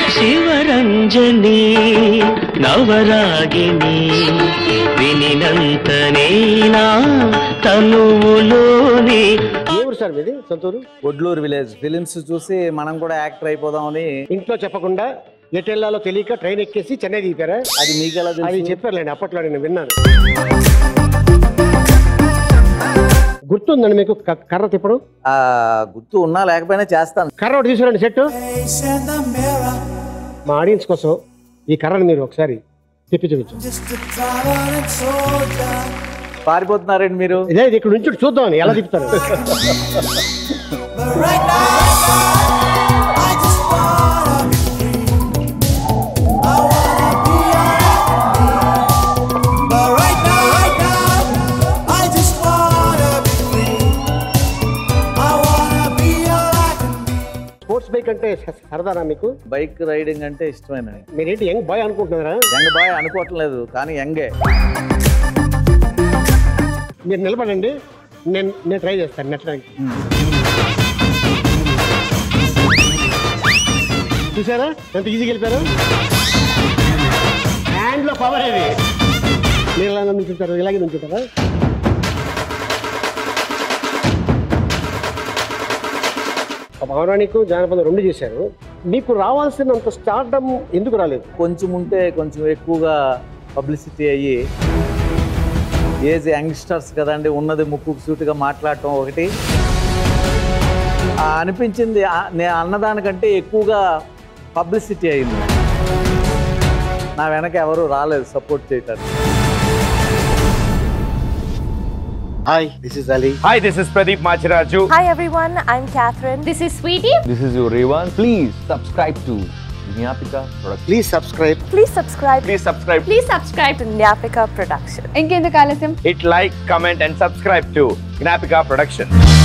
శివరంజని నవరాగిని వినినంతనే నా తనువులోని ఏ ఊరు సార్ మీది సొంతూరు ఒడ్లూరు విలేజ్ ఫిలిమ్స్ చూసి మనం కూడా యాక్టర్ అయిపోదామని ఇంట్లో చెప్పకుండా ఎటు వెళ్ళాలో తెలియక ట్రైన్ ఎక్కేసి చెన్నై దిగారా అది మీకు ఎలా అది తెలుసు చెప్పారులేండి అప్పట్లో నేను విన్నాను గుర్తుందండి మీకు క- కర్ర తిప్పడం ఆ, గుర్తు ఉన్నా లేకపోయినా చేస్తాను కర్ర ఒకటి తీసుకురండి సెట్ మా ఆడియన్స్ కోసం ఈ కర్రను మీరు ఒకసారి తిప్పి చూపించు పారిపోతున్నారండి మీరు ఇదే ఇది ఇక్కడ నుంచి చూద్దామని ఎలా తిప్పుతారు స్పోర్ట్స్ బైక్ అంటే స- సరదానా మీకు బైక్ రైడింగ్ అంటే ఇష్టమైన మీరేంటి యంగ్ బాయ్ అనుకుంటున్నారా యంగ్ బాయ్ అనుకోవట్లేదు కానీ యంగే మీరు నిలబడండి నేను నేను ట్రై చేస్తాను నెట్టడానికి చూసారా ఎంత ఈజీగా వెళ్ళిపోయారు హ్యాండ్లో పవర్ అది మీరు ఎలా నుంచుంటారు ఇలాగే నుంచుంటారా పౌరాణికు జానపదం రెండు చేశారు మీకు రావాల్సినంత స్టార్డమ్ ఎందుకు రాలేదు కొంచెం ఉంటే కొంచెం ఎక్కువగా పబ్లిసిటీ అయ్యి ఏజ్ యంగ్స్టర్స్ కదండి ఉన్నది ముక్కు సూటిగా మాట్లాడటం ఒకటి ఆ అనిపించింది ఆ- నేను అన్నదానికంటే ఎక్కువగా పబ్లిసిటీ అయింది నా వెనక ఎవరు రాలేదు సపోర్ట్ చేయటానికి hi this is Ali Hi, this is Pradeep Machiraju. Hi everyone, I'm Catherine. This is Sweetie. This is your Revan. Please subscribe to Gnapika Production. Please subscribe Please subscribe. Please subscribe. Please subscribe to Nyapika Production. ఇంకెందుకు ఆలస్యం Hit like, comment, and subscribe to Gnapika Production.